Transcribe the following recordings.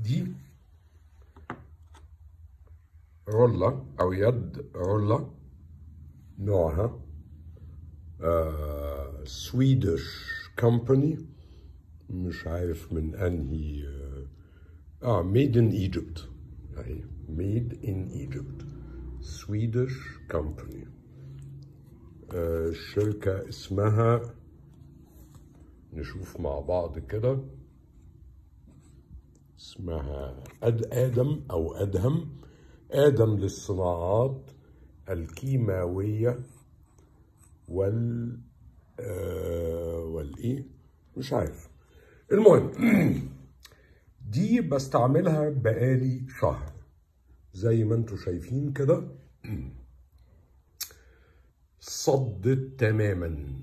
دي رولة أو يد رولة نوعها سويدش كومباني مش عارف من أنهي اه ميد ان ايجيبت اهي ميد ان ايجيبت سويدش كومباني الشركة اسمها نشوف مع بعض كده اسمها أد آدم أو أدهم آدم للصناعات الكيماوية وال آه والإيه مش عارف المهم دي بستعملها بقالي شهر زي ما انتوا شايفين كده صدت تماما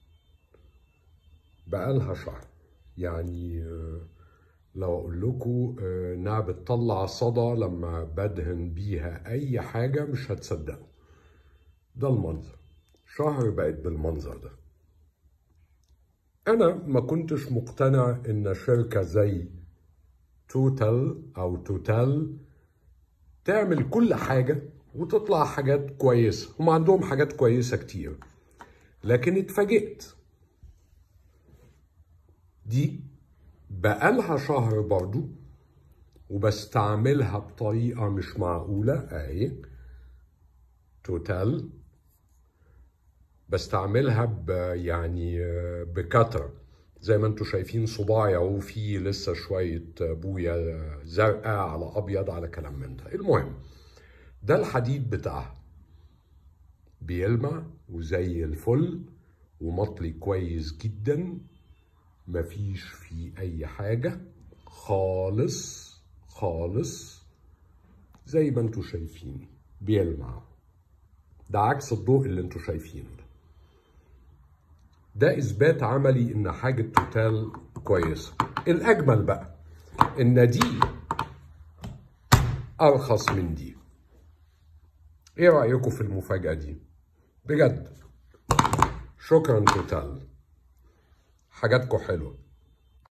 بقالها شهر يعني لو اقول لكم انها بتطلع صدى لما بدهن بيها اي حاجه مش هتصدقوا ده المنظر شهر بقت بالمنظر ده انا ما كنتش مقتنع ان شركه زي توتال او توتال تعمل كل حاجه وتطلع حاجات كويسه هم عندهم حاجات كويسه كتير لكن اتفاجئت دي بقالها شهر برضو وبستعملها بطريقة مش معقولة اهي توتال بستعملها ب يعني بكتر زي ما انتم شايفين صباعي اهو فيه لسه شوية بويا زرقاء على ابيض على كلام من ده المهم ده الحديد بتاعها بيلمع وزي الفل ومطلي كويس جدا مفيش فيه اي حاجة خالص خالص زي ما انتوا شايفين بيلمع ده عكس الضوء اللي انتوا شايفينه ده ده اثبات عملي ان حاجة توتال كويسة الاجمل بقى ان دي ارخص من دي ايه رأيكم في المفاجأة دي بجد شكرا توتال حاجاتكم حلوه